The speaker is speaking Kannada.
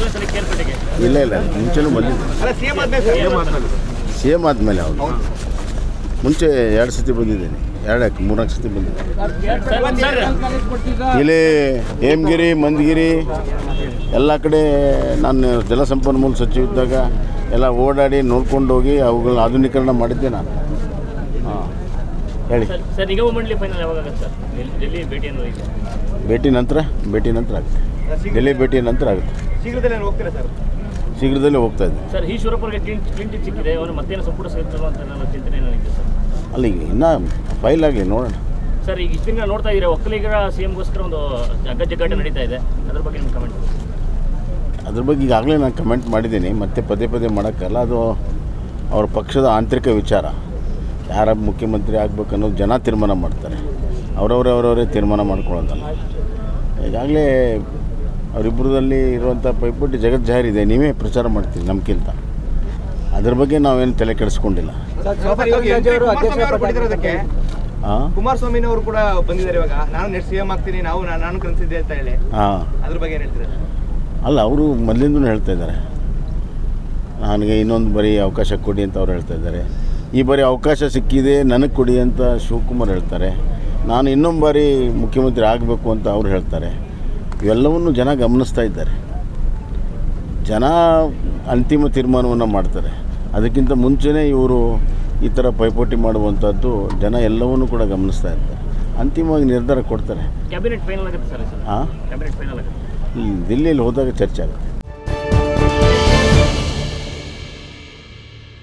ಮೊದಲನೇ ಸಲ ಕೇರ್ಪೇಟೆಗೆ ಇಲ್ಲ ಇಲ್ಲ ಮುಂಚೆನೂ ಬಂದಿದ್ದೆ ಅಲ್ಲ ಸಿಎಂ ಆದ್ಮೇಲೆ ಸಿ ಎಮ್ ಆದಮೇಲೆ ಹೌದು ಮುಂಚೆ ಎರಡು ಸತಿ ಬಂದಿದ್ದೀನಿ ಎರಡು ಯಾಕೆ ಮೂರ್ನಾಲ್ಕು ಸತಿ ಬಂದಿದ್ದೀನಿ ಸರ್ ಇಲ್ಲಿ ಹೇಮಗಿರಿ ಮಂದಗಿರಿ ಎಲ್ಲ ಕಡೆ ನಾನು ಜಲಸಂಪನ್ಮೂಲ ಸಚಿವ ಇದ್ದಾಗ ಎಲ್ಲ ಓಡಾಡಿ ನೋಡ್ಕೊಂಡು ಹೋಗಿ ಅವುಗಳನ್ನ ಆಧುನೀಕರಣ ಮಾಡಿದ್ದೆ ನಾನು ಹಾಂ ಹೇಳಿ ಸರ್ ಸರ್ ನಿಗಮ ಮಂಡಳಿ ಫೈನಲ್ ಯಾವಾಗ ಆಗುತ್ತೆ ಸರ್ ಡೆಲ್ಲಿ- ಡೆಲ್ಲಿ ಭೇಟಿ ಅನ್ನೋದು ಇದೆ ಭೇಟಿ ನಂತರ ಭೇಟಿ ನಂತರ ಆಗುತ್ತೆ ಡೆಲ್ಲಿ ಭೇಟಿ ನಂತರ ಆಗುತ್ತೆ ಶೀಘ್ರದಲ್ಲೇ ಹೋಗ್ತೀರಾ ಸರ್ ಶೀಘ್ರದಲ್ಲೇ ಹೋಗ್ತಾ ಇದ್ದೀನಿ ಸರ್ ಈಶ್ವರಪ್ಪರಿಗೆ ಕ್ಲಿಂಟ್ ಕ್ಲಿಂಟ್ ಸಿಕ್ಕಿದೆ ಅವನು ಮತ್ತೇನು ಸಂಪುಟ ಸಿಗುತ್ತಲ್ಲ ಅಂತ ನನ್ನ ಚಿಂತನೆ ನನಗೆ ಸರ್ ಅಲ್ಲಿ ಇನ್ನೂ ಫೈಲ್ ಆಗಲಿ ನೋಡೋಣ ಸರ್ ಈಗ ಇಷ್ಟು ದಿನ ನೋಡ್ತಾ ಇದ್ದೀರಾ ಒಕ್ಕಲಿಗರ ಸಿ ಎಮ್ಗೋಸ್ಕರ ಒಂದು ಜಗ್ಗಜಗ್ಗಾಟ ನಡೀತಾ ಇದೆ ಅದ್ರ ಬಗ್ಗೆ ನಿಮ್ಮ ಕಮೆಂಟ್ ಅದ್ರ ಬಗ್ಗೆ ಈಗಾಗಲೇ ನಾನು ಕಮೆಂಟ್ ಮಾಡಿದ್ದೀನಿ ಮತ್ತೆ ಪದೇ ಪದೇ ಮಾಡೋಕ್ಕಲ್ಲ ಅದು ಅವ್ರ ಪಕ್ಷದ ಆಂತರಿಕ ವಿಚಾರ ಯಾರ ಮುಖ್ಯಮಂತ್ರಿ ಆಗ್ಬೇಕು ಅನ್ನೋದು ಜನ ತೀರ್ಮಾನ ಮಾಡ್ತಾರೆ ಅವರವರೇ ಅವರವರೇ ತೀರ್ಮಾನ ಮಾಡ್ಕೊಳ್ಳೋದಲ್ಲ ಈಗಾಗಲೇ ಅವರಿಬ್ಬರದಲ್ಲಿ ಇರುವಂಥ ಪೈಪೋಟಿ ಜಗತ್ ಜಾಹೀರಿದೆ ನೀವೇ ಪ್ರಚಾರ ಮಾಡ್ತೀರಿ ನಮ್ಗಿಂತ ಅದ್ರ ಬಗ್ಗೆ ನಾವೇನು ತಲೆ ಕೆಡಿಸ್ಕೊಂಡಿಲ್ಲ ಸರ್, ಇವಾಗ MP ಕುಮಾರಸ್ವಾಮಿ ಅವರು ಕೊಟ್ಟಿರೋದಕ್ಕೆ ಹಾಂ ಕುಮಾರಸ್ವಾಮಿನವರು ಕೂಡ ಬಂದಿದ್ದಾರೆ ಇವಾಗ ನಾನು ನೆಕ್ಸ್ಟ್ ಸಿಎಂ ಆಗ್ತೀನಿ ನಾವು ನಾ- ನಾನು ಕನಸಿದ್ದೆ ಅಂತ ಹೇಳಿ ಹಾಂ ಅದ್ರ ಬಗ್ಗೆ ಏನು ಹೇಳ್ತೀರಾ ಅಲ್ಲ ಅವರು ಮೊದಲಿಂದನೂ ಹೇಳ್ತಾ ಇದ್ದಾರೆ ನನಗೆ ಇನ್ನೊಂದು ಬರೀ ಅವಕಾಶ ಕೊಡಿ ಅಂತ ಅವ್ರು ಹೇಳ್ತಾ ಇದ್ದಾರೆ ಈ ಬಾರಿ ಅವಕಾಶ ಸಿಕ್ಕಿದೆ ನನಗೆ ಕೊಡಿ ಅಂತ ಶಿವಕುಮಾರ್ ಹೇಳ್ತಾರೆ ನಾನು ಇನ್ನೊಂದು ಬಾರಿ ಮುಖ್ಯಮಂತ್ರಿ ಆಗಬೇಕು ಅಂತ ಅವ್ರು ಹೇಳ್ತಾರೆ ಇವೆಲ್ಲವನ್ನು ಜನ ಗಮನಿಸ್ತಾ ಇದ್ದಾರೆ ಜನ ಅಂತಿಮ ತೀರ್ಮಾನವನ್ನು ಮಾಡ್ತಾರೆ ಅದಕ್ಕಿಂತ ಮುಂಚೆನೇ ಇವರು ಈ ಥರ ಪೈಪೋಟಿ ಮಾಡುವಂಥದ್ದು ಜನ ಎಲ್ಲವನ್ನೂ ಕೂಡ ಗಮನಿಸ್ತಾ ಇರ್ತಾರೆ ಅಂತಿಮವಾಗಿ ನಿರ್ಧಾರ ಕೊಡ್ತಾರೆ ಕ್ಯಾಬಿನೆಟ್ ಫೈನಲ್ ಆಗುತ್ತೆ ಸರ್ ಹಾಂ ಕ್ಯಾಬಿನೆಟ್ ಫೈನಲ್ ಆಗುತ್ತೆ ಇಲ್ಲಿ ದಿಲ್ಲಿಯಲ್ಲಿ ಹೋದಾಗ ಚರ್ಚೆ ಆಗುತ್ತೆ